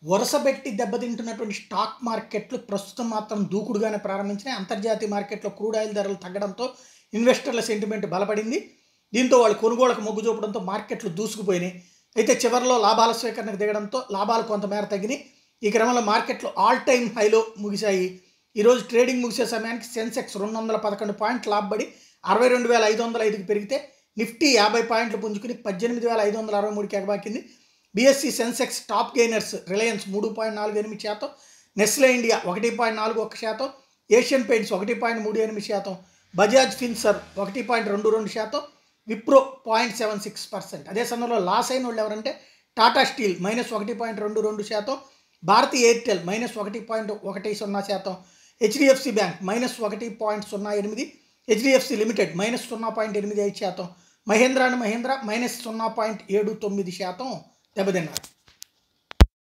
వరుసబెట్టి దెబ్బతింటున్నటువంటి stock మార్కెట్లు ప్రస్తుతం మాత్రం దూకుడుగానే ప్రారంభించినాయి అంతర్జాతీయ మార్కెట్లో క్రూడ్ ఆయిల్ ధరలు తగ్గడంతో ఇన్వెస్టర్ల సెంటిమెంట్ బలపడింది దీంతో వాళ్ళు కొనుగోళ్లకు మొగ్గు చూపడంతో మార్కెట్లు దూసుకుపోయినాయి అయితే చివరిలో లాభాల స్వీకరణకు దిగడంతో లాభాలు కొంతమేర తగ్గినాయి ఈ క్రమంలో మార్కెట్లు ఆల్ టైమ్ హైలో ముగిశాయి ఈరోజు ట్రేడింగ్ ముగిసే సమయానికి సెన్సెక్స్ రెండు వందల పదకొండు పాయింట్లు లాభపడి అరవై రెండు వేల ఐదు వందల ఐదుకి పెరిగితే నిఫ్టీ యాభై పాయింట్లు పుంజుకుని పద్దెనిమిది వేల ఐదు వందల అరవై మూడుకి ఎగబాకింది BSE Sensex top gainers Reliance మూడు పాయింట్ నాలుగు ఎనిమిది శాతం నెస్లే ఇండియా ఒకటి పాయింట్ నాలుగు ఒక శాతం ఏషియన్ పెయింట్స్ ఒకటి పాయింట్ మూడు ఎనిమిది శాతం బజాజ్ ఫిన్సర్ ఒకటి పాయింట్ రెండు రెండు శాతం Wipro point seven six percent అదే సమయంలో లాస్ అయిన వాళ్ళు ఎవరంటే టాటా స్టీల్ మైనస్ ఒకటి పాయింట్ రెండు రెండు శాతం భారతీ ఎయిర్టెల్ మైనస్ ఒకటి పాయింట్ ఒకటి సున్నా శాతం హెచ్డిఎఫ్సి బ్యాంక్ మైనస్ ఒకటి పాయింట్ సున్నా ఎనిమిది హెచ్డిఎఫ్సి లిమిటెడ్ మైనస్ సున్నా పాయింట్ ఎనిమిది ఐదు శాతం మహేంద్ర అండ్ మహేంద్ర మైనస్ సున్నా పాయింట్ ఏడు తొమ్మిది శాతం దెబ్బతిన్నారు